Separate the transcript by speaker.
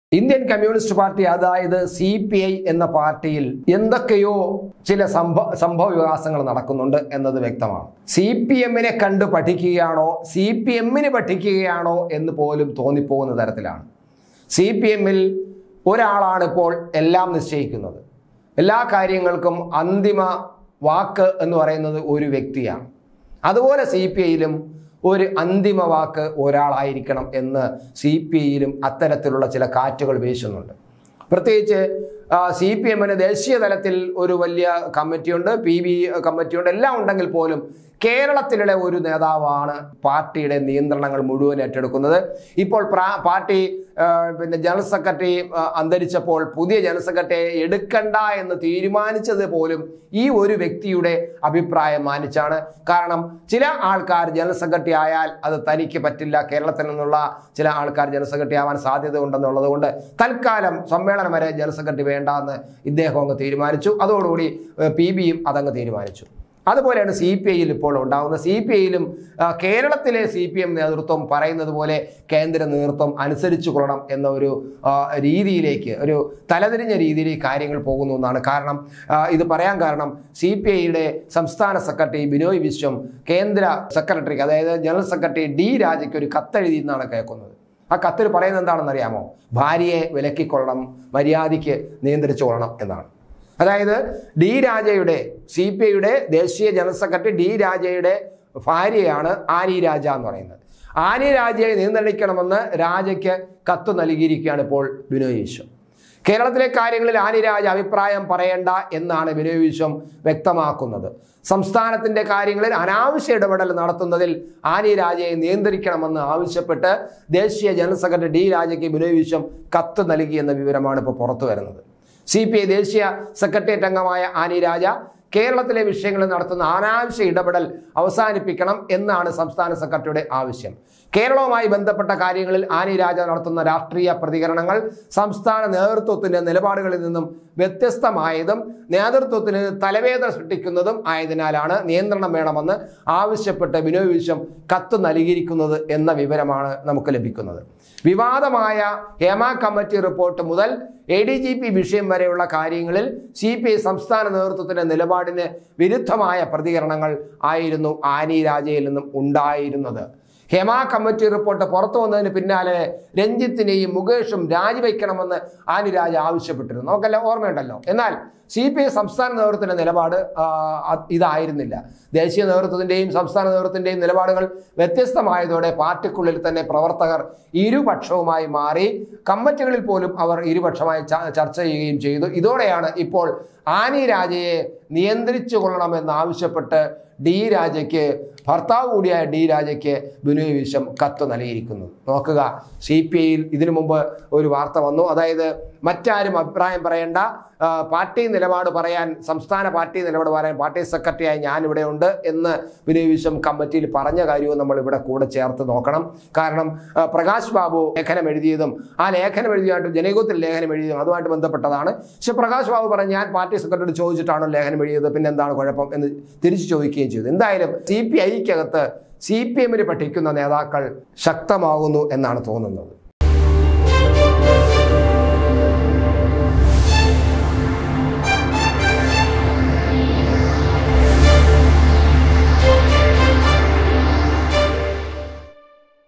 Speaker 1: Indian communist party അതായത് C P I എന്ന പാർട്ടിയിൽ എന്തൊക്കെയോ ചില സംഭവ സംഭവ വികാസങ്ങൾ നടക്കുന്നുണ്ട് എന്നത് വ്യക്തമാണ് സി പി എമ്മിനെ കണ്ട് പഠിക്കുകയാണോ സി പി എമ്മിന് പഠിക്കുകയാണോ എന്ന് പോലും തോന്നിപ്പോകുന്ന തരത്തിലാണ് സി പി എമ്മിൽ ഒരാളാണ് ഇപ്പോൾ എല്ലാം നിശ്ചയിക്കുന്നത് എല്ലാ കാര്യങ്ങൾക്കും അന്തിമ വാക്ക് എന്ന് പറയുന്നത് ഒരു വ്യക്തിയാണ് അതുപോലെ സി പി ഐയിലും ഒരു അന്തിമ വാക്ക് ഒരാളായിരിക്കണം എന്ന് സി പി ഐയിലും അത്തരത്തിലുള്ള ചില കാറ്റുകൾ വീശുന്നുണ്ട് പ്രത്യേകിച്ച് സി പി എമ്മിന് ദേശീയ തലത്തിൽ ഒരു വലിയ കമ്മിറ്റിയുണ്ട് പി ബി കമ്മിറ്റിയുണ്ട് എല്ലാം ഉണ്ടെങ്കിൽ പോലും കേരളത്തിലെ ഒരു നേതാവാണ് പാർട്ടിയുടെ നിയന്ത്രണങ്ങൾ മുഴുവൻ ഏറ്റെടുക്കുന്നത് ഇപ്പോൾ പ്രാ- പാർട്ടി ആ, പിന്നെ ജനറൽ സെക്രട്ടറി ആ, അന്തരിച്ചപ്പോൾ പുതിയ ജനറൽ സെക്രട്ടറിയെ എടുക്കണ്ട എന്ന് തീരുമാനിച്ചത് പോലും ഈ ഒരു വ്യക്തിയുടെ അഭിപ്രായം മാനിച്ചാണ് കാരണം ചില ആൾക്കാർ ജനറൽ സെക്രട്ടറി ആയാൽ അത് തനിക്ക് പറ്റില്ല കേരളത്തിൽ നിന്നുള്ള ചില ആൾക്കാർ ജനറൽ സെക്രട്ടറി ആവാൻ സാധ്യത ഉണ്ടെന്നുള്ളത് കൊണ്ട് തൽക്കാലം സമ്മേളനം വരെ ജനറൽ സെക്രട്ടറി വേണ്ട എന്ന് ഇദ്ദേഹം അങ്ങ് തീരുമാനിച്ചു അതോടുകൂടി പി ബിയും അതങ്ങ് തീരുമാനിച്ചു അതുപോലെയാണ് സി പി ഐയിൽ ഇപ്പോൾ ഉണ്ടാകുന്നത് സി പി ഐയിലും കേരളത്തിലെ സി പി എം നേതൃത്വം പറയുന്നത് പോലെ കേന്ദ്ര നേതൃത്വം അനുസരിച്ചു കൊള്ളണം എന്ന ഒരു ആ, രീതിയിലേക്ക് ഒരു തലതിരിഞ്ഞ രീതിയിലേക്ക് കാര്യങ്ങൾ പോകുന്നു എന്നാണ് കാരണം ആ, ഇത് പറയാൻ കാരണം സി പി ഐയുടെ സംസ്ഥാന സെക്രട്ടറി ബിനോയ് വിശ്വം കേന്ദ്ര സെക്രട്ടറിക്ക് അതായത് ജനറൽ സെക്രട്ടറി ഡി രാജയ്ക്ക് ഒരു കത്തെഴുതി എന്നാണ് കേൾക്കുന്നത് ആ കത്തിൽ പറയുന്നത് എന്താണെന്ന് അറിയാമോ ഭാര്യയെ വിലക്കിക്കൊള്ളണം മര്യാദയ്ക്ക് നിയന്ത്രിച്ചു കൊള്ളണം എന്നാണ് അതായത് ഡി രാജയുടെ സി പി ഐയുടെ ദേശീയ ജനറൽ സെക്രട്ടറി ഡി രാജയുടെ ഭാര്യയാണ് ആനി രാജ എന്ന് പറയുന്നത് ആനി രാജയെ നിയന്ത്രിക്കണമെന്ന് രാജയ്ക്ക് കത്ത് നൽകിയിരിക്കുകയാണ് ഇപ്പോൾ ബിനോയ് വിശ്വം കേരളത്തിലെ കാര്യങ്ങളിൽ ആനി രാജ അഭിപ്രായം പറയേണ്ട എന്നാണ് ബിനോയ് വിശ്വം വ്യക്തമാക്കുന്നത് സംസ്ഥാനത്തിന്റെ കാര്യങ്ങളിൽ അനാവശ്യ ഇടപെടൽ നടത്തുന്നതിൽ ആനി രാജയെ നിയന്ത്രിക്കണമെന്ന് ആവശ്യപ്പെട്ട് ദേശീയ ജനറൽ സെക്രട്ടറി ഡി രാജയ്ക്ക് ബിനോയ് വിശ്വം കത്ത് നൽകിയെന്ന വിവരമാണ് ഇപ്പോൾ പുറത്തു വരുന്നത് സി പി ഐ ദേശീയ സെക്രട്ടേറിയറ്റ് അംഗമായ ആനി രാജ കേരളത്തിലെ വിഷയങ്ങളിൽ നടത്തുന്ന അനാവശ്യ ഇടപെടൽ അവസാനിപ്പിക്കണം എന്നാണ് സംസ്ഥാന സെക്രട്ടറിയുടെ ആവശ്യം കേരളവുമായി ബന്ധപ്പെട്ട കാര്യങ്ങളിൽ ആനി രാജ നടത്തുന്ന രാഷ്ട്രീയ പ്രതികരണങ്ങൾ സംസ്ഥാന നേതൃത്വത്തിന്റെ നിലപാടുകളിൽ നിന്നും വ്യത്യസ്തമായതും നേതൃത്വത്തിന് തലവേദന സൃഷ്ടിക്കുന്നതും ആയതിനാലാണ് നിയന്ത്രണം വേണമെന്ന് ആവശ്യപ്പെട്ട് ബിനോയ് വിശ്വം കത്ത് നൽകിയിരിക്കുന്നത് എന്ന വിവരമാണ് നമുക്ക് ലഭിക്കുന്നത് വിവാദമായ ഹേമ കമ്മിറ്റി റിപ്പോർട്ട് മുതൽ എ ഡി ജി പി വിഷയം വരെയുള്ള കാര്യങ്ങളിൽ സി പി ഐ സംസ്ഥാന നേതൃത്വത്തിന്റെ നിലപാടിന് വിരുദ്ധമായ പ്രതികരണങ്ങൾ ആയിരുന്നു ആനി രാജയിൽ നിന്നും ഉണ്ടായിരുന്നത് ഹേമ കമ്മിറ്റി റിപ്പോർട്ട് പുറത്തു വന്നതിന് പിന്നാലെ രഞ്ജിത്തിനെയും മുകേഷും രാജിവെക്കണമെന്ന് ആനി രാജ ആവശ്യപ്പെട്ടിരുന്നു നമുക്കെല്ലാം ഓർമ്മയുണ്ടല്ലോ എന്നാൽ സി പി ഐ സംസ്ഥാന നേതൃത്വത്തിന്റെ നിലപാട് ആ, അത് ഇതായിരുന്നില്ല ദേശീയ നേതൃത്വത്തിന്റെയും സംസ്ഥാന നേതൃത്വത്തിന്റെയും നിലപാടുകൾ വ്യത്യസ്തമായതോടെ പാർട്ടിക്കുള്ളിൽ തന്നെ പ്രവർത്തകർ ഇരുപക്ഷവുമായി മാറി കമ്മിറ്റികളിൽ പോലും അവർ ഇരുപക്ഷമായി ച- ചർച്ച ചെയ്യുകയും ചെയ്തു ഇതോടെയാണ് ഇപ്പോൾ ആനി രാജയെ നിയന്ത്രിച്ചു കൊള്ളണമെന്ന് ആവശ്യപ്പെട്ട് ഡി രാജയ്ക്ക് ഭർത്താവ് കൂടിയായ ഡി രാജയ്ക്ക് ബിനോയ് വിശ്വം കത്ത് നൽകിയിരിക്കുന്നു നോക്കുക സി പി ഐയിൽ ഇതിനു മുമ്പ് ഒരു വാർത്ത വന്നു അതായത് മറ്റാരും അഭിപ്രായം പറയേണ്ട ആ, പാർട്ടി നിലപാട് പറയാൻ സംസ്ഥാന പാർട്ടി നിലപാട് പറയാൻ പാർട്ടി സെക്രട്ടറിയായി ഞാൻ ഇവിടെ ഉണ്ട് എന്ന് ബിനോയ് വിശ്വം കമ്മിറ്റിയിൽ പറഞ്ഞ കാര്യവും നമ്മൾ ഇവിടെ കൂടെ ചേർത്ത് നോക്കണം കാരണം ആ, പ്രകാശ് ബാബു ലേഖനം എഴുതിയതും ആ ലേഖനം എഴുതിയായിട്ട് ജനയുഗത്തിൽ ലേഖനം എഴുതിയതും അതുമായിട്ട് ബന്ധപ്പെട്ടതാണ് പക്ഷെ പ്രകാശ് ബാബു പറഞ്ഞു ഞാൻ പാർട്ടി സെക്രട്ടറി ചോദിച്ചിട്ടാണോ ലേഖനം എഴുതിയത് പിന്നെ എന്താണ് കുഴപ്പം എന്ന് തിരിച്ചു ചോദിക്കുകയും ചെയ്തു എന്തായാലും സി പി ഐക്കകത്ത് സി പി എമ്മിന് പഠിക്കുന്ന നേതാക്കൾ ശക്തമാകുന്നു എന്നാണ് തോന്നുന്നത്